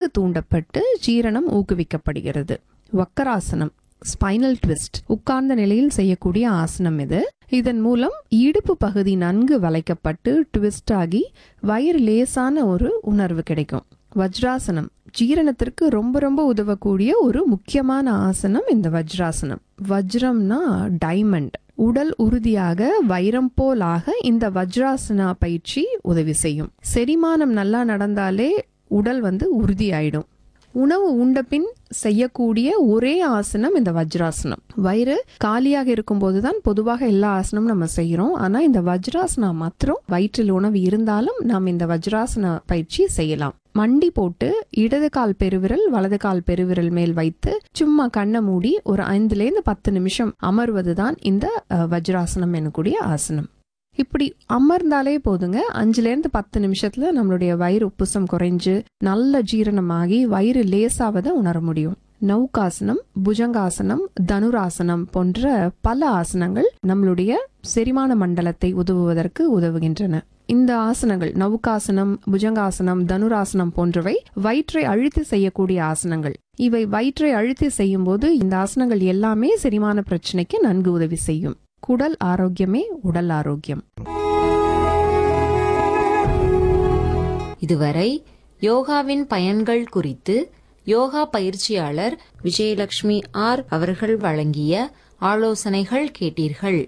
தூண்டப்பட்டு ஜீரணம் ஊக்குவிக்கப்படுகிறது வக்கராசனம் spinal twist உட்கார்ந்த நிலையில் செய்யக்கூடிய ஆசனம் இது இதன் மூலம் இடுப்பு பகுதி நன்கு வளைக்கப்பட்டு ட்விஸ்ட் ஆகி வயிறு லேசான ஒரு உணர்வு கிடைக்கும் வஜ்ராசனம் ஜீரணத்திற்கு ரொம்ப ரொம்ப உதவக்கூடிய ஒரு முக்கியமான ஆசனம் இந்த வஜ்ராசனம் வஜ்ரம்னா டைமண்ட் உடல் உறுதியாக வைரம் போலாக இந்த வஜ்ராசனா பயிற்சி உதவி செய்யும் செரிமானம் நல்லா நடந்தாலே உடல் வந்து உறுதியாயிடும் உணவு உண்ட பின் செய்யக்கூடிய ஒரே ஆசனம் இந்த வஜ்ராசனம் வயிறு காலியாக இருக்கும்போது தான் பொதுவாக எல்லா ஆசனமும் நம்ம செய்யறோம் ஆனா இந்த வஜ்ராசனா மாத்திரம் வயிற்றில் உணவு இருந்தாலும் நாம் இந்த வஜ்ராசன பயிற்சி செய்யலாம் மண்டி போட்டு இடது கால் பெருவிரல் வலது கால் பெருவிரல் மேல் வைத்து சும்மா கண்ணை மூடி ஒரு ஐந்துல இருந்து பத்து நிமிஷம் அமர்வதுதான் இந்த அஹ், வஜ்ராசனம் எனக்கூடிய ஆசனம் இப்படி அமர்ந்தாலே போதுங்க அஞ்சுல இருந்து பத்து நிமிஷத்துல நம்மளுடைய வயிறு உப்புசம் குறைஞ்சு நல்ல ஜீரணமாகி வயிறு லேசாவதை உணர முடியும் நௌகாசனம் புஜங்காசனம் தனுராசனம் போன்ற பல ஆசனங்கள் நம்மளுடைய செரிமான மண்டலத்தை உதவுவதற்கு உதவுகின்றன இந்த ஆசனங்கள் நவுகாசனம் புஜங்காசனம் தனுராசனம் போன்றவை வயிற்றை அழுத்தி செய்யக்கூடிய ஆசனங்கள் இவை வயிற்றை அழுத்தி செய்யும் போது இந்த ஆசனங்கள் எல்லாமே செரிமான பிரச்சனைக்கு நன்கு உதவி செய்யும் குடல் ஆரோக்கியமே உடல் ஆரோக்கியம் இதுவரை யோகாவின் பயன்கள் குறித்து யோகா பயிற்சியாளர் விஜயலட்சுமி ஆர் அவர்கள் வழங்கிய ஆலோசனைகள் கேட்டீர்கள்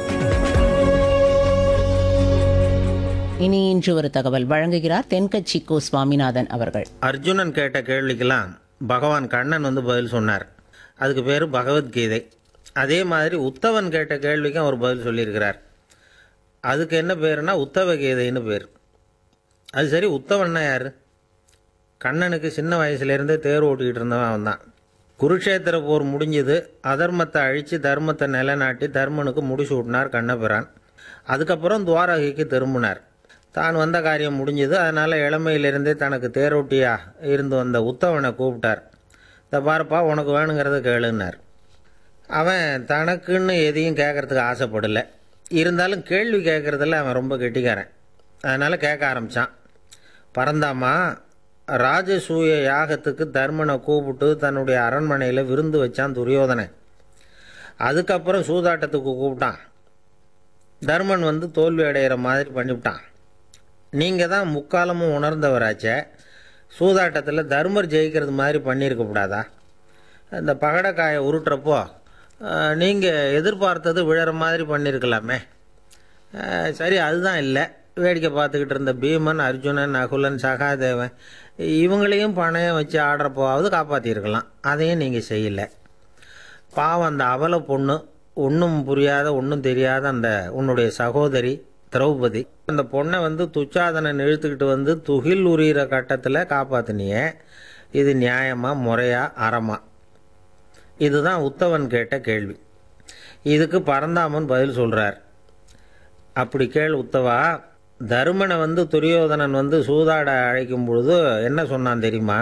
இனி இன்று ஒரு தகவல் வழங்குகிறார் தென்கட்சி கோ சுவாமிநாதன் அவர்கள் அர்ஜுனன் கேட்ட கேள்விக்கெல்லாம் பகவான் கண்ணன் வந்து பதில் சொன்னார் அதுக்கு பேர் பகவத்கீதை அதே மாதிரி உத்தவன் கேட்ட கேள்விக்கும் அவர் பதில் சொல்லியிருக்கிறார் அதுக்கு என்ன பேருனா உத்தவ கீதைன்னு பேர் அது சரி உத்தவன்னா யார் கண்ணனுக்கு சின்ன வயசுலேருந்தே தேர் ஓட்டிக்கிட்டு இருந்தவன் அவன் தான் குருக்ஷேத்திர போர் முடிஞ்சது அதர்மத்தை அழித்து தர்மத்தை நிலைநாட்டி தர்மனுக்கு முடிச்சு விட்டினார் கண்ணபிரான் அதுக்கப்புறம் துவாரகைக்கு திரும்பினார் தான் வந்த காரியம் முடிஞ்சது அதனால் இளமையிலிருந்தே தனக்கு தேரோட்டியா இருந்து வந்த உத்தவனை கூப்பிட்டார் இந்த பாருப்பா உனக்கு வேணுங்கிறத கேளுன்னார் அவன் தனக்குன்னு எதையும் கேட்கறதுக்கு ஆசைப்படலை இருந்தாலும் கேள்வி கேட்குறதுல அவன் ரொம்ப கெட்டிக்காரன் அதனால் கேட்க ஆரம்பித்தான் பரந்தாமா ராஜசூய யாகத்துக்கு தர்மனை கூப்பிட்டு தன்னுடைய அரண்மனையில் விருந்து வச்சான் துரியோதனன் அதுக்கப்புறம் சூதாட்டத்துக்கு கூப்பிட்டான் தர்மன் வந்து தோல்வி அடைகிற மாதிரி பண்ணிவிட்டான் நீங்கள் தான் முக்காலமும் உணர்ந்தவராச்சே சூதாட்டத்தில் தர்மர் ஜெயிக்கிறது மாதிரி பண்ணியிருக்க கூடாதா இந்த பகடக்காயை உருட்டுறப்போ நீங்கள் எதிர்பார்த்தது விழற மாதிரி பண்ணியிருக்கலாமே அஹ், சரி அதுதான் இல்லை வேடிக்கை பார்த்துக்கிட்டு இருந்த பீமன் அர்ஜுனன் நகுலன் சகாதேவன் இவங்களையும் பணையம் வச்சு ஆடுறப்போவாவது காப்பாற்றிருக்கலாம் அதையும் நீங்கள் செய்யலை பாவம் அந்த அவல பொண்ணு ஒன்றும் புரியாத ஒன்றும் தெரியாத அந்த உன்னுடைய சகோதரி திரௌபதி அந்த பொண்ணை வந்து துச்சாதனன் இழுத்துக்கிட்டு வந்து துகில் உரியிற கட்டத்தில் காப்பாத்தினியே இது நியாயமா முறையா அறமா இதுதான் உத்தவன் கேட்ட கேள்வி இதுக்கு பரந்தாமன் பதில் சொல்றார் அப்படி கேள் உத்தவா தருமனை வந்து துரியோதனன் வந்து சூதாட அழைக்கும் பொழுது என்ன சொன்னான் தெரியுமா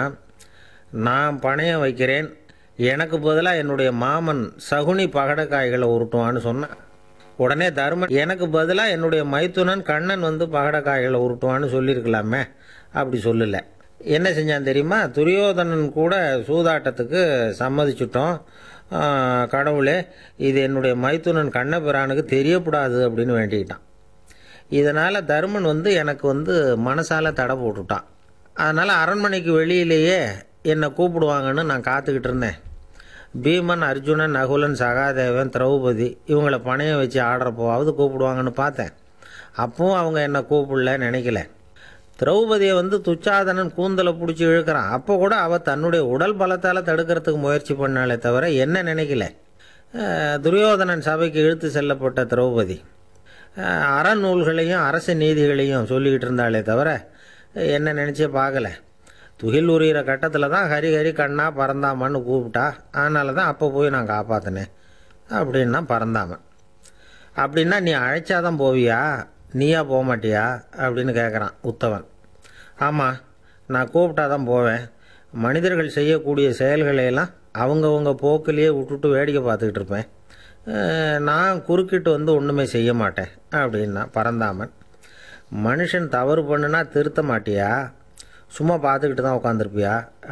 நான் பணையம் வைக்கிறேன் எனக்கு பதிலாக என்னுடைய மாமன் சகுனி பகடக்காய்களை உருட்டுவான்னு சொன்னான் உடனே தருமன் எனக்கு பதிலாக என்னுடைய மைத்துனன் கண்ணன் வந்து பகடக்காய்களை உருட்டுவான்னு சொல்லியிருக்கலாமே அப்படி சொல்லலை என்ன செஞ்சான் தெரியுமா துரியோதனன் கூட சூதாட்டத்துக்கு சம்மதிச்சிட்டோம் ஆ, கடவுளே இது என்னுடைய மைத்துனன் கண்ணபிரானுக்கு தெரியக்கூடாது அப்படின்னு வேண்டிக்கிட்டான் இதனால் தருமன் வந்து எனக்கு வந்து மனசால் தடை போட்டுட்டான் அதனால் அரண்மனைக்கு வெளியிலேயே என்னை கூப்பிடுவாங்கன்னு நான் காத்துக்கிட்டு இருந்தேன் பீமன் அர்ஜுனன் நகுலன் சகாதேவன் திரௌபதி இவங்கள பணையம் வச்சு ஆடுறப்போவாவது கூப்பிடுவாங்கன்னு பார்த்தேன் அப்பவும் அவங்க என்னை கூப்பிடல நினைக்கல திரௌபதியை வந்து துச்சாதனன் கூந்தலை பிடிச்சி இழுக்கிறான் அப்போ கூட அவள் தன்னுடைய உடல் பலத்தால் தடுக்கிறதுக்கு முயற்சி பண்ணாலே தவிர என்ன நினைக்கல அஹ், துரியோதனன் சபைக்கு இழுத்து செல்லப்பட்ட திரௌபதி அஹ், அறநூல்களையும் அரச நீதிகளையும் சொல்லிக்கிட்டு இருந்தாலே தவிர என்ன நினச்சே பார்க்கல துகில் உரியிற கட்டத்தில் தான் ஹரி ஹரி கண்ணா பறந்தாமன்னு கூப்பிட்டா அதனால தான் அப்போ போய் நான் காப்பாற்றினேன் அப்படின்னா பறந்தாமன் அப்படின்னா நீ அழைச்சாதான் போவியா நீயா போக மாட்டியா அப்படின்னு கேட்குறான் உத்தவன் ஆமாம் நான் கூப்பிட்டா தான் போவேன் மனிதர்கள் செய்யக்கூடிய செயல்களை எல்லாம் அவங்கவங்க போக்கிலேயே விட்டுட்டு வேடிக்கை பார்த்துக்கிட்டு இருப்பேன் அஹ், நான் குறுக்கிட்டு வந்து ஒன்றுமே செய்ய மாட்டேன் அப்படின்னா பரந்தாமன் மனுஷன் தவறு பண்ணுனா திருத்த மாட்டியா சும்மா பார்த்துக்கிட்டு தான் உட்காந்துருப்பியா